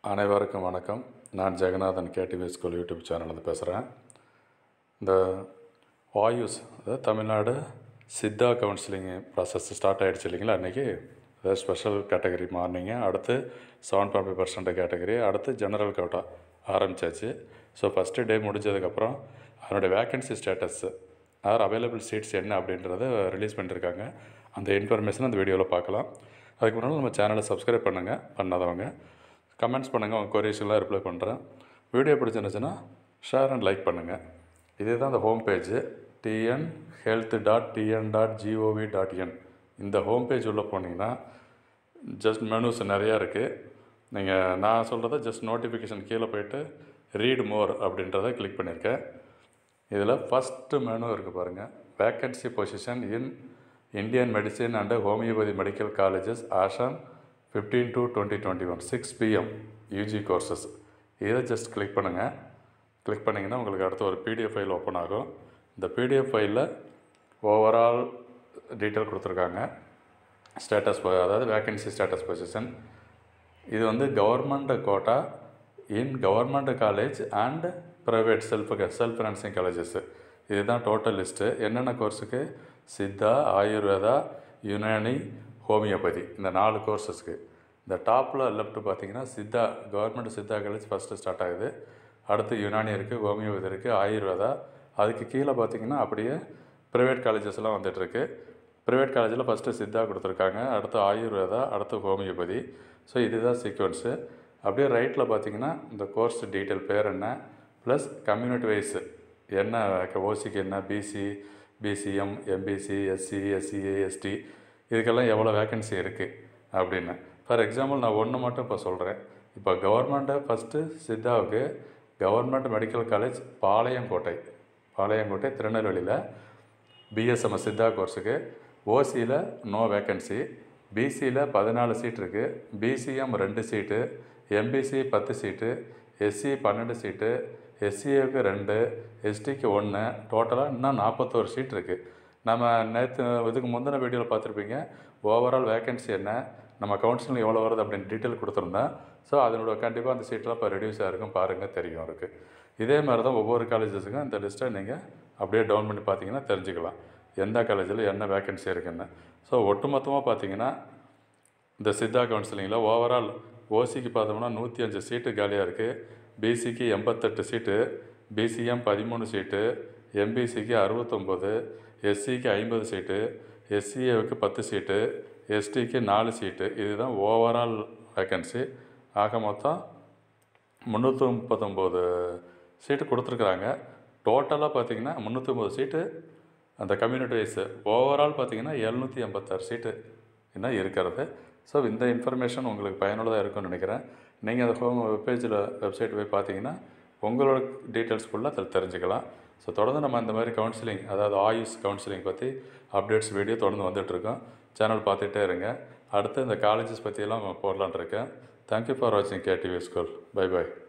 அனைவருக்கும் வணக்கம் நான் ஜெகநாதன் கேடிவி ஸ்கூல் யூடியூப் சேனல்லேருந்து பேசுகிறேன் இந்த வாயுஸ் அதாவது Tamil Nadu Siddha counselling process start ஆகிடுச்சு இல்லைங்களா அன்றைக்கி அதாவது ஸ்பெஷல் கேட்டகரி மார்னிங்கு அடுத்து seven point five percent category அடுத்து ஜெனரல் கோட்டா ஆரம்பித்தாச்சு ஸோ ஃபஸ்ட்டு டே முடிஞ்சதுக்கப்புறம் அதனுடைய vacancy status or available seats என்ன அப்படின்றத ரிலீஸ் பண்ணியிருக்காங்க அந்த இன்ஃபர்மேஷன் அந்த வீடியோவில் பார்க்கலாம் அதுக்கு முன்னாடி நம்ம சேனலை சப்ஸ்கிரைப் பண்ணுங்கள் பண்ணாதவங்க கமெண்ட்ஸ் பண்ணுங்கள் உங்கள் கொரிஸ்லாம் ரிப்ளை பண்ணுறேன் வீடியோ பிடிச்சிருந்துச்சுன்னா ஷேர் அண்ட் லைக் பண்ணுங்கள் இதுதான் அந்த home page TN health dot TN dot gov dot N இந்த ஹோம் பேஜ் உள்ளே போனீங்கன்னா ஜஸ்ட் மெனுஸ் நிறையா இருக்குது நீங்கள் நான் சொல்கிறத ஜஸ்ட் நோட்டிஃபிகேஷன் கீழே போயிட்டு ரீட் மோர் அப்படின்றத கிளிக் பண்ணியிருக்கேன் இதில் ஃபஸ்ட்டு மெனு இருக்குது பாருங்கள் vacancy position in Indian medicine and homeopathy medical colleges ஆஷாம் fifteen to twenty twenty one six PM UG courses இதை ஜஸ்ட் கிளிக் பண்ணுங்கள் கிளிக் பண்ணிங்கன்னா உங்களுக்கு அடுத்து ஒரு பிடிஎஃப் ஃபைல் ஓப்பன் ஆகும் இந்த பிடிஎஃப் ஃபைலில் ஓவரால் டீட்டெயில் கொடுத்துருக்காங்க ஸ்டேட்டஸ் அதாவது வேக்கன்சி ஸ்டேட்டஸ் பொசிஷன் இது வந்து government quota in government college and private self self financing colleges இதுதான் டோட்டல் லிஸ்ட்டு என்னென்ன கோர்ஸுக்கு சித்தா ஆயுர்வேதா யுனானி ஹோமியோபதி இந்த நாலு கோர்சஸ்க்கு இந்த டாப்பில் லெஃப்ட் பார்த்தீங்கன்னா Siddha government Siddha college first start ஆகுது அடுத்து யுனானி இருக்குது ஹோமியோபதி இருக்குது ஆயுர்வேதா அதுக்கு கீழே பார்த்தீங்கன்னா அப்படியே ப்ரைவேட் காலேஜஸ்லாம் வந்துட்டுருக்கு ப்ரைவேட் காலேஜில் ஃபஸ்ட்டு சித்தா கொடுத்துருக்காங்க அடுத்து ஆயுர்வேதா அடுத்து ஹோமியோபதி ஸோ இதுதான் சீக்வன்ஸு அப்படியே ரைட்டில் பார்த்தீங்கன்னா இந்த கோர்ஸ் டீட்டெயில் பேர் என்ன ப்ளஸ் கம்யூனிட்டி வைஸ் என்ன ஓசிக்கு என்ன BC BCM MBC SC SCA ST இதுக்கெல்லாம் எவ்வளோ வேக்கன்சி இருக்குது அப்படின்னு ஃபார் எக்ஸாம்பிள் நான் ஒன்று மட்டும் இப்போ சொல்கிறேன் இப்போ கவர்மெண்ட்டை ஃபஸ்ட்டு சித்தாவுக்கு government medical college Palayamkottai Palayamkottai திருநெல்வேலியில் பிஎஸ்எம்எஸ் சித்தா கோர்ஸுக்கு ஓசியில் நோ வேக்கன்சி பிசியில் பதினாலு சீட் இருக்குது பிசிஎம் ரெண்டு சீட்டு எம்பிசி பத்து சீட்டு எஸ்சி பன்னெண்டு சீட்டு எஸ்சிஏவுக்கு ரெண்டு எஸ்டிக்கு ஒன்று டோட்டலாக இன்னும் நாற்பத்தோரு சீட் இருக்குது நம்ம நேற்று இதுக்கு முந்தின வீடியோவில் பார்த்துருப்பீங்க ஓவரால் வேக்கன்சி என்ன நம்ம கவுன்சிலிங் எவ்வளோ வருது அப்படின்னு டீட்டெயில் கொடுத்துருந்தேன் ஸோ அதனோட கண்டிப்பாக அந்த சீட்டெலாம் இப்போ ரெடியூஸ் ஆகிருக்கும் பாருங்கள் தெரியும் இருக்குது இதே மாதிரி தான் ஒவ்வொரு காலேஜஸுக்கும் இந்த லிஸ்ட்டை நீங்கள் அப்படியே டவுன் பண்ணி பார்த்தீங்கன்னா தெரிஞ்சுக்கலாம் எந்த காலேஜில் என்ன வேக்கன்சி இருக்குன்னு ஸோ ஒட்டுமொத்தமாக பார்த்தீங்கன்னா இந்த சித்தா கவுன்சிலிங்கில் ஓவரால் ஓசிக்கு பார்த்தோம்னா நூற்றி அஞ்சு சீட்டு காலியாக இருக்குது பிசிக்கு எண்பத்தெட்டு சீட்டு பிசிஎம் பதிமூணு சீட்டு எம்பிசிக்கு அறுபத்தொம்போது எஸ்சிக்கு ஐம்பது சீட்டு எஸ்சிஏவுக்கு பத்து சீட்டு எஸ்டிக்கு நாலு சீட்டு இதுதான் ஓவரால் வேக்கன்சி ஆக மொத்தம் முந்நூற்றி முப்பத்தொம்போது சீட்டு கொடுத்துருக்குறாங்க டோட்டலாக பார்த்தீங்கன்னா முந்நூற்றி ஒம்பது சீட்டு அந்த கம்யூனிட்டி வைஸ் ஓவரால் பார்த்தீங்கன்னா எழுநூற்றி எண்பத்தாறு சீட்டு இன்னும் இருக்கிறது ஸோ இந்த இன்ஃபர்மேஷன் உங்களுக்கு பயனுள்ளதாக இருக்கும்னு நினைக்கிறேன் நீங்கள் அந்த ஹோம் வெப்பேஜில் வெப்சைட் போய் பார்த்தீங்கன்னா உங்களோட டீட்டெயில்ஸ் ஃபுல்லாக அதில் தெரிஞ்சுக்கலாம் ஸோ தொடர்ந்து நம்ம இந்த மாதிரி கவுன்சிலிங் அதாவது ஆயுஷ் கவுன்சிலிங் பற்றி அப்டேட்ஸ் வீடியோ தொடர்ந்து வந்துட்டுருக்கோம் சேனல் பார்த்துட்டே இருங்க அடுத்து இந்த காலேஜஸ் பற்றியெல்லாம் போடலான் இருக்கேன் தேங்க்யூ ஃபார் வாட்சிங் கேடிவி ஸ்கூல் பை பை